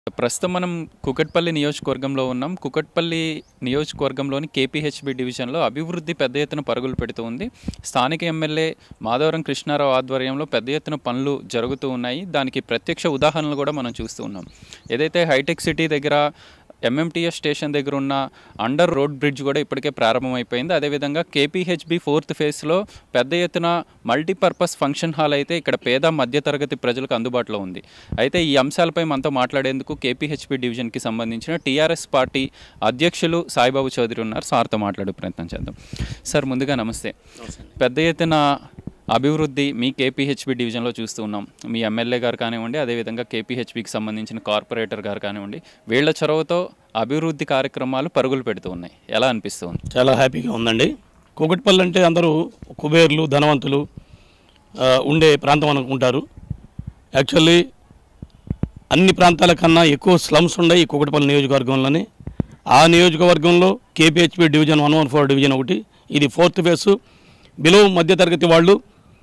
ప్రస్తుతం మనం కుకట్పల్లి నియోజకవర్గంలో ఉన్నాం కుకట్పల్లి నియోజకవర్గంలోని కేపీహెచ్బి డివిజన్లో అభివృద్ధి పెద్ద ఎత్తున పరుగులు పెడుతూ ఉంది స్థానిక ఎమ్మెల్యే మాధవరం కృష్ణారావు ఆధ్వర్యంలో పెద్ద ఎత్తున పనులు జరుగుతూ ఉన్నాయి దానికి ప్రత్యక్ష ఉదాహరణలు కూడా మనం చూస్తూ ఉన్నాం ఏదైతే హైటెక్ సిటీ దగ్గర ఎంఎంటీఎస్ స్టేషన్ దగ్గర ఉన్న అండర్ రోడ్ బ్రిడ్జ్ కూడా ఇప్పటికే ప్రారంభమైపోయింది అదేవిధంగా కేపీహెచ్బి ఫోర్త్ ఫేజ్లో పెద్ద ఎత్తున మల్టీపర్పస్ ఫంక్షన్ హాల్ అయితే ఇక్కడ పేద మధ్యతరగతి ప్రజలకు అందుబాటులో ఉంది అయితే ఈ అంశాలపై మనతో మాట్లాడేందుకు కేపీహెచ్బి డివిజన్కి సంబంధించిన టీఆర్ఎస్ పార్టీ అధ్యక్షులు సాయిబాబు చౌదరి ఉన్నారు సార్తో మాట్లాడే ప్రయత్నం చేద్దాం సార్ ముందుగా నమస్తే పెద్ద ఎత్తున అభివృద్ధి మీ కేపీహెచ్బి డివిజన్లో చూస్తూ ఉన్నాం మీ ఎమ్మెల్యే గారు కానివ్వండి అదేవిధంగా కేపీహెచ్బికి సంబంధించిన కార్పొరేటర్ గారు కానివ్వండి వీళ్ళ చొరవతో అభివృద్ధి కార్యక్రమాలు పరుగులు పెడుతూ ఉన్నాయి ఎలా అనిపిస్తుంది చాలా హ్యాపీగా ఉందండి కూకట్పల్లి అంటే అందరూ కుబేర్లు ధనవంతులు ఆ, ఉండే ప్రాంతం అనుకుంటారు యాక్చువల్లీ అన్ని ప్రాంతాల కన్నా ఎక్కువ స్లమ్స్ ఉన్నాయి ఈ కూకట్పల్లి నియోజకవర్గంలోనే ఆ నియోజకవర్గంలో KPHB division one one four division ఒకటి ఇది ఫోర్త్ ఫేస్ బిలో మధ్యతరగతి వాళ్ళు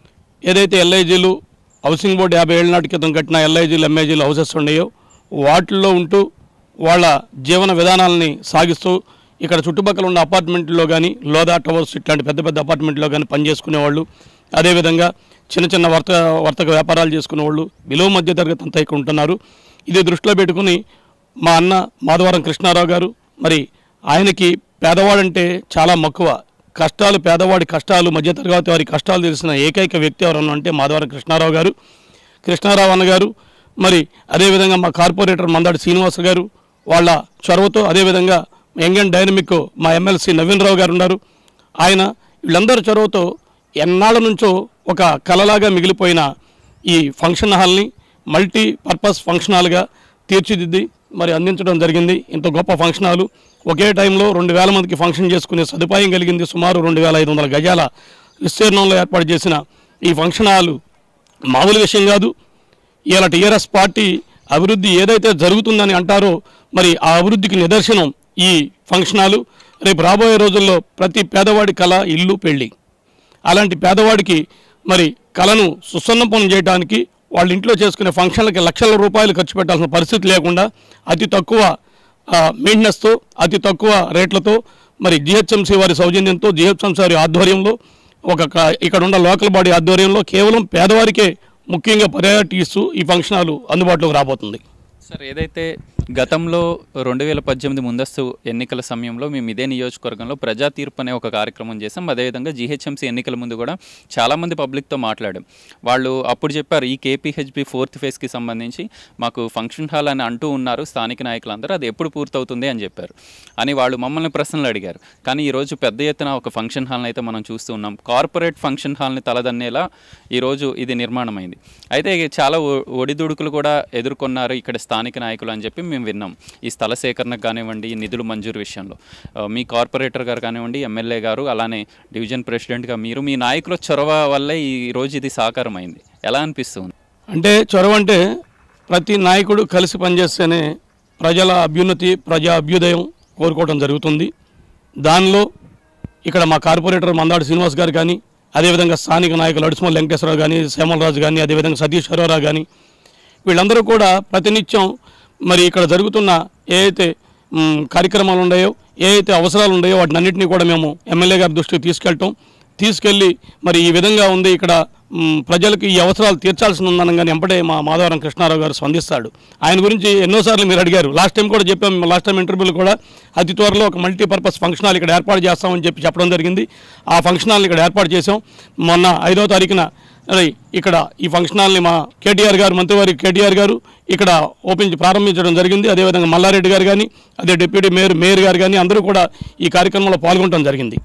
ఏదైతే ఎల్ఐజీలు హౌసింగ్ బోర్డు యాభై ఏళ్ళ నాటి క్రితం కట్టిన ఎల్ఐజీలు ఎంఐజీలు హౌసెస్ ఉన్నాయో వాటిల్లో ఉంటూ వాళ్ళ జీవన విధానాలని సాగిస్తూ ఇక్కడ చుట్టుపక్కల ఉన్న అపార్ట్మెంట్లో కానీ లోదా టవర్స్ ఇట్లాంటి పెద్ద పెద్ద అపార్ట్మెంట్లో కానీ పనిచేసుకునేవాళ్ళు అదేవిధంగా చిన్న చిన్న వర్త వర్తక వ్యాపారాలు చేసుకునేవాళ్ళు బిలో మధ్య తరగతి అంతా ఇక్కడ ఉంటున్నారు ఇది దృష్టిలో పెట్టుకుని మా అన్న మాధవరం కృష్ణారావు గారు మరి ఆయనకి పేదవాడంటే చాలా మక్కువ కష్టాలు పేదవాడి కష్టాలు మధ్యతరగతి వారి కష్టాలు తెలిసిన ఏకైక వ్యక్తి ఎవరన్నా అంటే మాధవరం కృష్ణారావు గారు కృష్ణారావు అన్న గారు మరి అదేవిధంగా మా కార్పొరేటర్ మందాడి శ్రీనివాస్ గారు వాళ్ళ చొరవతో అదేవిధంగా యంగ్ అండ్ డైనమిక్ మా ఎమ్మెల్సీ నవీన్ రావు గారు ఉన్నారు ఆయన వీళ్ళందరి చొరవతో ఎన్నాళ్ళ నుంచో ఒక కలలాగా మిగిలిపోయిన ఈ ఫంక్షన్ హాల్ని మల్టీ పర్పస్ ఫంక్షన్ హాల్గా తీర్చిదిద్ది మరి అందించడం జరిగింది ఇంత గొప్ప ఫంక్షన్ హాలు ఒకే టైంలో రెండు వేల మందికి ఫంక్షన్ చేసుకునే సదుపాయం కలిగింది సుమారు రెండు వేల ఐదు వందల గజాల విస్తీర్ణంలో ఏర్పాటు చేసిన ఈ ఫంక్షన్ హాలు మామూలు విషయం కాదు ఇలా టీఆర్ఎస్ పార్టీ అభివృద్ధి ఏదైతే జరుగుతుందని అంటారో మరి ఆ అభివృద్ధికి నిదర్శనం ఈ ఫంక్షన్ హాలు రేపు రాబోయే రోజుల్లో ప్రతి పేదవాడి కళ ఇల్లు పెళ్ళి అలాంటి పేదవాడికి మరి కళను సుసన్నపం చేయడానికి వాళ్ళ ఇంట్లో చేసుకునే ఫంక్షన్లకి లక్షల రూపాయలు ఖర్చు పెట్టాల్సిన పరిస్థితి లేకుండా అతి తక్కువ ఆ, మెయింటెనెన్స్తో అతి తక్కువ రేట్లతో మరి జిహెచ్ఎంసీ వారి సౌజన్యంతో జిహెచ్ఎంసీ వారి ఆధ్వర్యంలో ఒక క- ఇక్కడ ఉన్న లోకల్ బాడీ ఆధ్వర్యంలో కేవలం పేదవారికే ముఖ్యంగా ప్రయారిటీ ఇస్తూ ఈ ఫంక్షన్ హాలు అందుబాటులోకి రాబోతుంది సార్ ఏదైతే గతంలో రెండు వేల పద్దెనిమిది ముందస్తు ఎన్నికల సమయంలో మేము ఇదే నియోజకవర్గంలో ప్రజా తీర్పు అనే ఒక కార్యక్రమం చేసాం అదేవిధంగా జీహెచ్ఎంసీ ఎన్నికల ముందు కూడా చాలామంది పబ్లిక్తో మాట్లాడాం వాళ్ళు అప్పుడు చెప్పారు ఈ కేపీహెచ్బి ఫోర్త్ ఫేజ్కి సంబంధించి మాకు ఫంక్షన్ హాల్ అని అంటూ ఉన్నారు స్థానిక నాయకులందరూ అది ఎప్పుడు పూర్తవుతుంది అని చెప్పారు అని వాళ్ళు మమ్మల్ని ప్రశ్నలు అడిగారు కానీ ఈరోజు పెద్ద ఎత్తున ఒక ఫంక్షన్ హాల్ని అయితే మనం చూస్తూ ఉన్నాం కార్పొరేట్ ఫంక్షన్ హాల్ని తలదన్నేలా ఈరోజు ఇది నిర్మాణమైంది అయితే చాలా ఒ- ఒడిదుడుకులు కూడా ఎదుర్కొన్నారు ఇక్కడ స్థానిక నాయకులు అని చెప్పి మేము విన్నాం ఈ స్థల సేకరణకు కానివ్వండి ఈ నిధులు మంజూరు విషయంలో ఆ, మీ కార్పొరేటర్ గారు కానివ్వండి ఎమ్మెల్యే గారు అలానే డివిజన్ ప్రెసిడెంట్గా మీరు మీ నాయకుల చొరవ వల్లే ఈ రోజు ఇది సాకారమైంది ఎలా అనిపిస్తుంది అంటే చొరవ అంటే ప్రతి నాయకుడు కలిసి పనిచేస్తేనే ప్రజల అభ్యున్నతి ప్రజా అభ్యుదయం కోరుకోవడం జరుగుతుంది దానిలో ఇక్కడ మా కార్పొరేటర్ మందాడు శ్రీనివాస్ గారు కానీ అదేవిధంగా స్థానిక నాయకులు అడుసుమల్ వెంకటేశ్వరరావు కానీ శ్యామలరాజు కానీ అదేవిధంగా సతీష్ హరోరా కానీ వీళ్ళందరూ కూడా ప్రతినిత్యం మరి ఇక్కడ జరుగుతున్న ఏ అయితే మ్, కార్యక్రమాలు ఉన్నాయో ఏ అయితే అవసరాలు ఉన్నాయో వాటిని అన్నింటినీ కూడా మేము ఎమ్మెల్యే గారి దృష్టికి తీసుకెళ్ళటం తీసుకెళ్ళి మరి ఈ విధంగా ఉంది ఇక్కడ మ్, ప్రజలకు ఈ అవసరాలు తీర్చాల్సి ఉందనగానే వెంపటే మా మాధవరం కృష్ణారావు గారు స్పందిస్తాడు ఆయన గురించి ఎన్నోసార్లు మీరు అడిగారు లాస్ట్ టైం కూడా చెప్పాం లాస్ట్ టైం ఇంటర్వ్యూలు కూడా అతి త్వరలో ఒక మల్టీపర్పస్ ఫంక్షన్ హాల్ ఇక్కడ ఏర్పాటు చేస్తామని చెప్పి చెప్పడం జరిగింది ఆ ఫంక్షన్ హాల్ని ఇక్కడ ఏర్పాటు చేసాం మొన్న ఐదో తారీఖున మరి ఇక్కడ ఈ ఫంక్షన్ హాల్ని మా కేటీఆర్ గారు మంత్రివారి కేటీఆర్ గారు ఇక్కడ ఓపెన్ ప్రారంభించడం జరిగింది అదేవిధంగా మల్లారెడ్డి గారు కానీ అదే డిప్యూటీ మేయర్ మేయర్ గారు కానీ అందరూ కూడా ఈ కార్యక్రమంలో పాల్గొనడం జరిగింది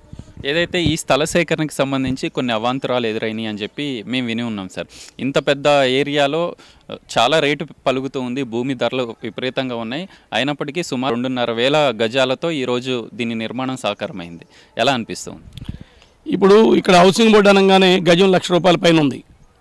ఏదైతే ఈ స్థల సేకరణకి సంబంధించి కొన్ని అవాంతరాలు ఎదురైనాయి అని చెప్పి మేము విని ఉన్నాం సార్ ఇంత పెద్ద ఏరియాలో ఆ, చాలా రేటు పలుకుతూ ఉంది భూమి ధరలు విపరీతంగా ఉన్నాయి అయినప్పటికీ సుమారు రెండున్నర వేల గజాలతో ఈరోజు దీని నిర్మాణం సాకారమైంది ఎలా అనిపిస్తుంది ఇప్పుడు ఇక్కడ హౌసింగ్ బోర్డు అనగానే గజం లక్ష రూపాయల పైన ఉంది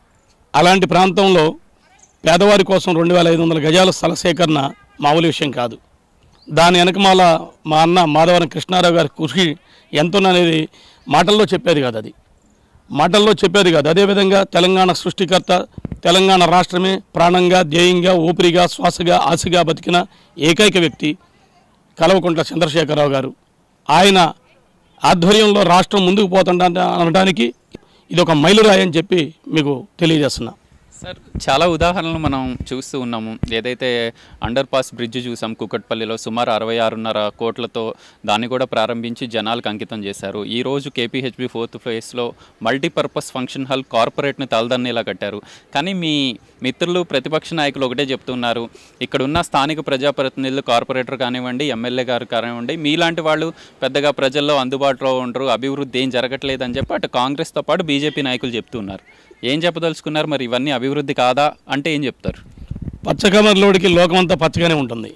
అలాంటి ప్రాంతంలో పేదవారి కోసం రెండు వేల ఐదు వందల గజాల స్థల సేకరణ మామూలు విషయం కాదు దాని వెనకమాల మా అన్న మాధవరం కృష్ణారావు గారి కృషి ఎంతోననేది మాటల్లో చెప్పేది కాదు అది మాటల్లో చెప్పేది కాదు అదేవిధంగా తెలంగాణ సృష్టికర్త తెలంగాణ రాష్ట్రమే ప్రాణంగా ధ్యేయంగా ఊపిరిగా శ్వాసగా ఆశగా బతికిన ఏకైక వ్యక్తి కల్వకుంట్ల చంద్రశేఖరరావు గారు ఆయన ఆధ్వర్యంలో రాష్ట్రం ముందుకు పోతుండ అనడానికి ఇది ఒక మైలురాయి అని చెప్పి మీకు తెలియజేస్తున్నా సార్ చాలా ఉదాహరణలు మనం చూస్తూ ఉన్నాము ఏదైతే అండర్ పాస్ బ్రిడ్జ్ చూసాం కుకట్పల్లిలో సుమారు అరవై ఆరున్నర కోట్లతో దాన్ని కూడా ప్రారంభించి జనాలకు అంకితం చేశారు ఈ రోజు కేపీహెచ్బి ఫోర్త్ ఫేస్లో మల్టీపర్పస్ ఫంక్షన్ హాల్ కార్పొరేట్ని తలదన్నేలా కట్టారు కానీ మీ మిత్రులు ప్రతిపక్ష నాయకులు ఒకటే చెప్తున్నారు ఇక్కడ ఉన్న స్థానిక ప్రజాప్రతినిధులు కార్పొరేటర్ కానివ్వండి ఎమ్మెల్యే గారు కానివ్వండి మీలాంటి వాళ్ళు పెద్దగా ప్రజల్లో అందుబాటులో ఉండరు అభివృద్ధి ఏం జరగట్లేదని చెప్పి అటు కాంగ్రెస్తో పాటు బీజేపీ నాయకులు చెప్తున్నారు ఏం చెప్పదలుచుకున్నారు మరి ఇవన్నీ అభివృద్ధి కాదా అంటే ఏం చెప్తారు పచ్చకమర్లోడికి లోకమంతా పచ్చగానే ఉంటుంది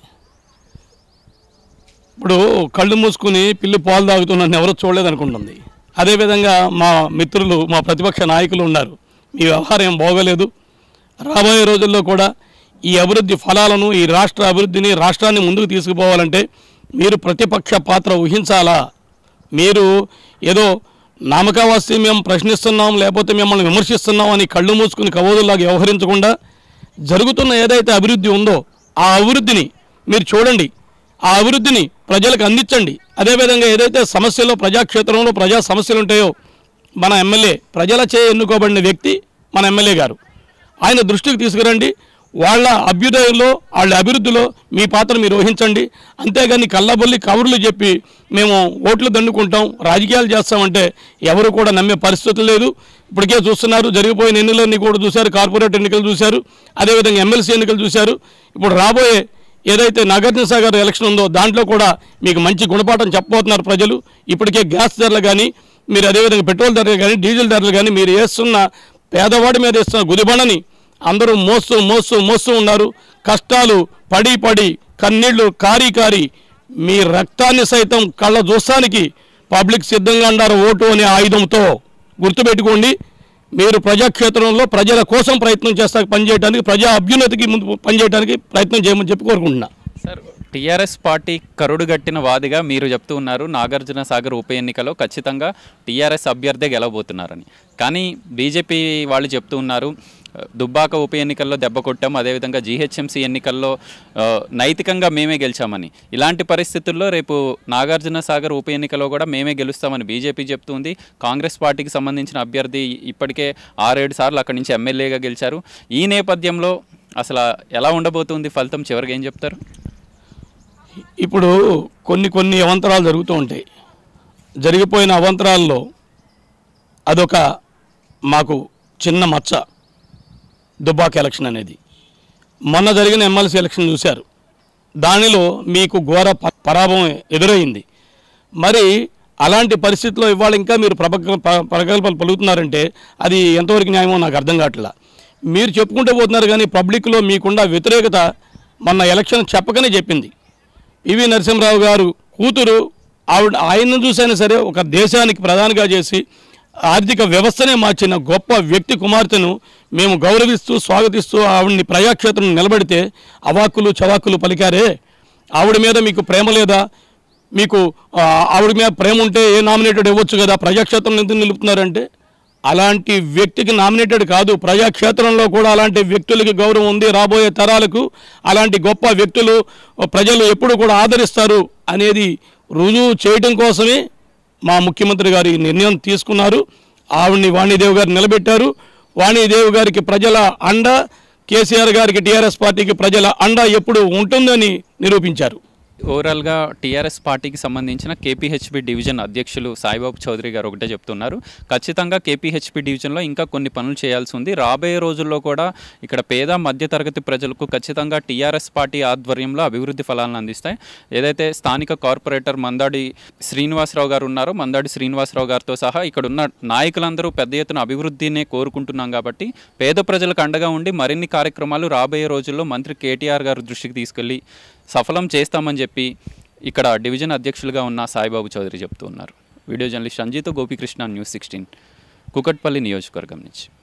ఇప్పుడు కళ్ళు మూసుకుని పిల్లి పాలు తాగుతున్న ఎవరో చూడలేదనుకుంటుంది అదేవిధంగా మా మిత్రులు మా ప్రతిపక్ష నాయకులు ఉన్నారు మీ వ్యవహారం ఏం బాగోలేదు రాబోయే రోజుల్లో కూడా ఈ అభివృద్ధి ఫలాలను ఈ రాష్ట్ర అభివృద్ధిని రాష్ట్రాన్ని ముందుకు తీసుకుపోవాలంటే మీరు ప్రతిపక్ష పాత్ర ఊహించాలా మీరు ఏదో నామకావాస్తి మేము ప్రశ్నిస్తున్నాం లేకపోతే మిమ్మల్ని విమర్శిస్తున్నాం అని కళ్ళు మూసుకుని కవోదుల్లాగా వ్యవహరించకుండా జరుగుతున్న ఏదైతే అభివృద్ధి ఉందో ఆ అభివృద్ధిని మీరు చూడండి ఆ అభివృద్ధిని ప్రజలకు అందించండి అదేవిధంగా ఏదైతే సమస్యలో ప్రజాక్షేత్రంలో ప్రజా సమస్యలు ఉంటాయో మన ఎమ్మెల్యే ప్రజలచే ఎన్నుకోబడిన వ్యక్తి మన ఎమ్మెల్యే గారు ఆయన దృష్టికి తీసుకురండి వాళ్ళ అభ్యుదయంలో వాళ్ళ అభివృద్ధిలో మీ పాత్ర మీరు వహించండి అంతేగాని కళ్ళబొల్లి కబుర్లు చెప్పి మేము ఓట్లు దండుకుంటాం రాజకీయాలు చేస్తామంటే ఎవరు కూడా నమ్మే పరిస్థితి లేదు ఇప్పటికే చూస్తున్నారు జరిగిపోయిన ఎన్నికలన్నీ కూడా చూశారు కార్పొరేట్ ఎన్నికలు చూశారు అదేవిధంగా ఎమ్మెల్సీ ఎన్నికలు చూశారు ఇప్పుడు రాబోయే ఏదైతే నాగార్జున సాగర్ ఎలక్షన్ ఉందో దాంట్లో కూడా మీకు మంచి గుణపాఠం చెప్పబోతున్నారు ప్రజలు ఇప్పటికే గ్యాస్ ధరలు కానీ మీరు అదేవిధంగా పెట్రోల్ ధరలు కానీ డీజిల్ ధరలు కానీ మీరు వేస్తున్న పేదవాడి మీద వేస్తున్న గుదిబండని అందరూ మోస్తూ మోస్తూ మోస్తూ ఉన్నారు కష్టాలు పడి పడి కన్నీళ్లు కారి కారి మీ రక్తాన్ని సైతం కళ్ళ చూస్తానికి పబ్లిక్ సిద్ధంగా ఉన్నారు ఓటు అనే ఆయుధంతో గుర్తుపెట్టుకోండి మీరు ప్రజాక్షేత్రంలో ప్రజల కోసం ప్రయత్నం చేస్తా పనిచేయడానికి ప్రజా అభ్యున్నతికి ముందు పనిచేయడానికి ప్రయత్నం చేయమని చెప్పి కోరుకుంటున్నా సార్ టీఆర్ఎస్ పార్టీ కరుడుగట్టిన వాదిగా మీరు చెప్తూ ఉన్నారు నాగార్జున సాగర్ ఉప ఎన్నికలో ఖచ్చితంగా టీఆర్ఎస్ అభ్యర్థే గెలవబోతున్నారని కానీ బీజేపీ వాళ్ళు చెప్తూ ఉన్నారు దుబ్బాక ఉప ఎన్నికల్లో దెబ్బ కొట్టాం అదేవిధంగా జీహెచ్ఎంసీ ఎన్నికల్లో ఆ, నైతికంగా మేమే గెలిచామని ఇలాంటి పరిస్థితుల్లో రేపు నాగార్జున సాగర్ ఉప ఎన్నికలో కూడా మేమే గెలుస్తామని బీజేపీ చెప్తుంది కాంగ్రెస్ పార్టీకి సంబంధించిన అభ్యర్థి ఇప్పటికే ఆరేడు సార్లు అక్కడి నుంచి ఎమ్మెల్యేగా గెలిచారు ఈ నేపథ్యంలో అసలు ఎలా ఉండబోతుంది ఫలితం చివరికి ఏం చెప్తారు ఇప్పుడు కొన్ని కొన్ని అవంతరాలు జరుగుతూ ఉంటాయి జరిగిపోయిన అవంతరాల్లో అదొక మాకు చిన్న మచ్చ దుబాక్ ఎలక్షన్ అనేది మొన్న జరిగిన ఎమ్మెల్సీ ఎలక్షన్ చూశారు దానిలో మీకు ఘోర ప- పరాభవం ఎదురైంది మరి అలాంటి పరిస్థితిలో ఇవాళ ఇంకా మీరు ప్రపగ ప- ప్రగల్భాలు పలుకుతున్నారంటే అది ఎంతవరకు న్యాయమో నాకు అర్థం కావట్లా మీరు చెప్పుకుంటూ పోతున్నారు కానీ పబ్లిక్లో మీకున్న వ్యతిరేకత మొన్న ఎలక్షన్ చెప్పకనే చెప్పింది పివి నరసింహరావు గారు కూతురు ఆవిడ ఆయన్ను చూసైనా సరే ఒక దేశానికి ప్రధానిగా చేసి ఆర్థిక వ్యవస్థనే మార్చిన గొప్ప వ్యక్తి కుమార్తెను మేము గౌరవిస్తూ స్వాగతిస్తూ ఆవిడ్ని ప్రజాక్షేత్రం నిలబడితే అవాక్కులు చవాకులు పలికారే ఆవిడ మీద మీకు ప్రేమ లేదా మీకు ఆ, ఆవిడ మీద ప్రేమ ఉంటే ఏ నామినేటెడ్ ఇవ్వచ్చు కదా ప్రజాక్షేత్రం ఎందుకు నిలుపుతున్నారంటే అలాంటి వ్యక్తికి నామినేటెడ్ కాదు ప్రజాక్షేత్రంలో కూడా అలాంటి వ్యక్తులకి గౌరవం ఉంది రాబోయే తరాలకు అలాంటి గొప్ప వ్యక్తులు ప్రజలు ఎప్పుడు కూడా ఆదరిస్తారు అనేది రుజువు చేయడం కోసమే మా ముఖ్యమంత్రి గారు ఈ నిర్ణయం తీసుకున్నారు ఆవిడ్ని వాణిదేవి గారు నిలబెట్టారు వాణిదేవి గారికి ప్రజల అండ కేసీఆర్ గారికి టీఆర్ఎస్ పార్టీకి ప్రజల అండ ఎప్పుడు ఉంటుందని నిరూపించారు ఓవరాల్గా టీఆర్ఎస్ పార్టీకి సంబంధించిన కేపీహెచ్పి డివిజన్ అధ్యక్షులు సాయిబాబు చౌదరి గారు ఒకటే చెప్తున్నారు ఖచ్చితంగా కేపీహెచ్పి డివిజన్లో ఇంకా కొన్ని పనులు చేయాల్సి ఉంది రాబోయే రోజుల్లో కూడా ఇక్కడ పేద మధ్యతరగతి ప్రజలకు ఖచ్చితంగా టీఆర్ఎస్ పార్టీ ఆధ్వర్యంలో అభివృద్ధి ఫలాలను అందిస్తాయి ఏదైతే స్థానిక కార్పొరేటర్ మందాడి శ్రీనివాసరావు గారు ఉన్నారో మందాడి శ్రీనివాసరావు గారితో సహా ఇక్కడ ఉన్న నాయకులందరూ పెద్ద ఎత్తున అభివృద్ధినే కోరుకుంటున్నాం కాబట్టి పేద ప్రజలకు అండగా ఉండి మరిన్ని కార్యక్రమాలు రాబోయే రోజుల్లో మంత్రి కేటీఆర్ గారు దృష్టికి తీసుకెళ్లి సఫలం చేస్తామని చెప్పి ఇక్కడ డివిజన్ అధ్యక్షులుగా ఉన్న సాయిబాబు చౌదరి చెప్తూ ఉన్నారు video journalist Sanjeetha Gopikrishna news sixteen Kukatpally నియోజకవర్గం నుంచి